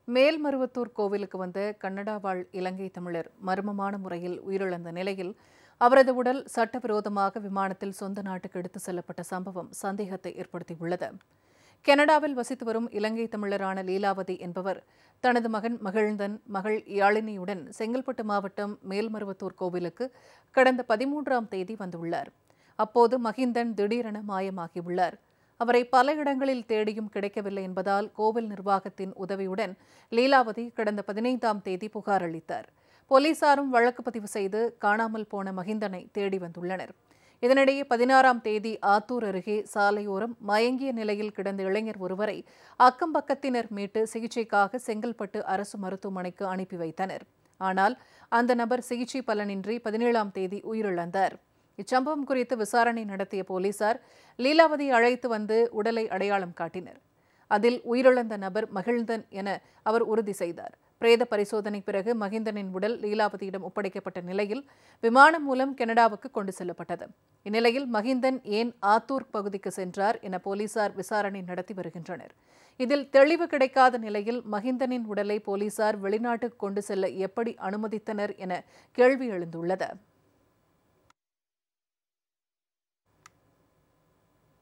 மேல்மருவத்தூர் கோவிலுக்கு வந்த கன்னடா வாழ் இலங்கை தமிழர் மர்மமான முறையில் உயிரிழந்த நிலையில் அவரது உடல் சட்டவிரோதமாக விமானத்தில் சொந்த நாட்டுக்கு எடுத்து செல்லப்பட்ட சம்பவம் சந்தேகத்தை ஏற்படுத்தியுள்ளது கனடாவில் வசித்து வரும் இலங்கை தமிழரான லீலாவதி என்பவர் தனது மகன் மகிழ்ந்தன் மகள் யாழினியுடன் செங்கல்பட்டு மாவட்டம் மேல்மருவத்தூர் கோவிலுக்கு கடந்த பதிமூன்றாம் தேதி வந்துள்ளார் அப்போது மகிந்தன் திடீரென மாயமாகியுள்ளார் அவரை பல இடங்களில் தேடியும் கிடைக்கவில்லை என்பதால் கோவில் நிர்வாகத்தின் உதவியுடன் லீலாவதி கடந்த பதினைந்தாம் தேதி புகார் அளித்தார் போலீசாரும் வழக்கு பதிவு செய்து காணாமல் போன மகிந்தனை தேடி வந்துள்ளனர் இதனிடையே பதினாறாம் தேதி ஆத்தூர் அருகே சாலையோரம் மயங்கிய நிலையில் கிடந்த இளைஞர் ஒருவரை அக்கம் பக்கத்தினர் மீட்டு சிகிச்சைக்காக செங்கல்பட்டு அரசு மருத்துவமனைக்கு அனுப்பி வைத்தனர் ஆனால் அந்த நபர் சிகிச்சை பலனின்றி பதினேழாம் தேதி உயிரிழந்தார் இச்சம்பவம் குறித்து விசாரணை நடத்திய போலீசார் லீலாவதி அழைத்து வந்து உடலை அடையாளம் காட்டினர் அதில் உயிரிழந்த நபர் மகிழ்ந்தன் என அவர் உறுதி செய்தார் பிரேத பரிசோதனை பிறகு மகிந்தனின் உடல் லீலாவதியிடம் ஒப்படைக்கப்பட்ட நிலையில் விமானம் மூலம் கனடாவுக்கு கொண்டு செல்லப்பட்டது இந்நிலையில் மகிந்தன் ஏன் ஆத்தூர் பகுதிக்கு சென்றார் என போலீசார் விசாரணை நடத்தி வருகின்றனர் இதில் தெளிவு கிடைக்காத நிலையில் மகிந்தனின் உடலை போலீசார் வெளிநாட்டுக்கு கொண்டு செல்ல எப்படி அனுமதித்தனர் என கேள்வி எழுந்துள்ளது